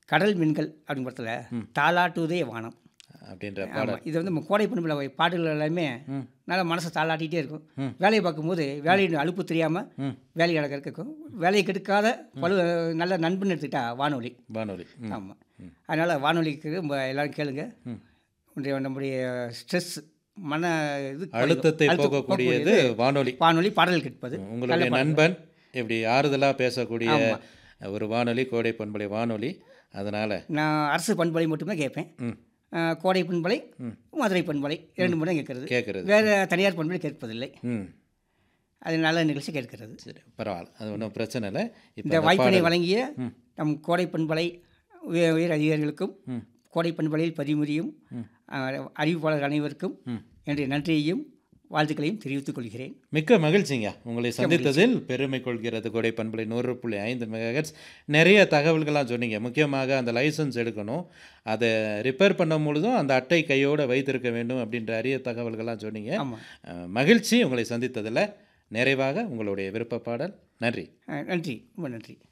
கடல் மீன்கள் அப்படிங்கிற படத்தில் தாலாட்டுவதே வானம் அப்படின்ற பாடல் ஆமாம் இது வந்து நம்ம கோடை பண்பில் பாடல்கள் எல்லாமே நல்லா மனசை தாளாட்டிகிட்டே இருக்கும் வேலையை பார்க்கும்போது வேலையின் அலுப்பு தெரியாமல் வேலை நடக்கிறதுக்கு இருக்கும் வேலையை கெடுக்காத பழு நல்ல நண்பன் எடுத்துக்கிட்டா வானொலி வானொலி ம். ஆமாம் அதனால் வானொலிக்கு ரொம்ப எல்லாரும் கேளுங்க உடைய நம்முடைய ஸ்ட்ரெஸ் மன இது குறையும். அழுத்தத்தை அழுத்தம் போகக்கூடியது வானொலி வானொலி பாடல் கேட்பது உங்களுடைய நண்பன் இப்படி ஆறுதலாக பேசக்கூடிய ஒரு வானொலி கோடை பண்பலை வானொலி அதனால் நான் அரசு பண்பலை மட்டும்தான் கேட்பேன் ம் அஹ், கோடை பண்பலை மதுரை பண்பலை இரண்டு மட்டும் கேட்கறது கேட்குறது வேறு தனியார் பண்பலை கேட்பதில்லை ம் அது நல்ல நிகழ்ச்சி கேட்கிறது சரி பரவாயில்ல அது ஒன்றும் பிரச்சனை இல்லை இப்போ இந்த வாய்ப்பினை வழங்கிய நம் கோடை பண்பலை உயர் உயர் அதிகாரிகளுக்கும் கோடை பண்பலையில் பதிமுறியும் அஹ், அறிவிப்பாளர் அனைவருக்கும் என்னுடைய நன்றியையும் வாழ்த்துக்களையும் தெரிவித்துக் கொள்கிறேன் மிக்க மகிழ்ச்சிங்க உங்களை சந்தித்ததில் பெருமை கொள்கிறது கோடை பண்பலை நூறு புள்ளி ஐந்து மெகாஹெட்ஸ் நிறைய தகவல்கள்லாம் சொன்னீங்க முக்கியமாக அந்த லைசன்ஸ் எடுக்கணும் அதை ரிப்பேர் பண்ணும் பொழுதும் அந்த அட்டை கையோடு வைத்திருக்க வேண்டும் அப்படின்ற அரிய தகவல்கள்லாம் சொன்னீங்க ஆமாம் அஹ், மகிழ்ச்சி உங்களை சந்தித்ததில் நிறைவாக உங்களுடைய விருப்ப பாடல் நன்றி நன்றி ரொம்ப நன்றி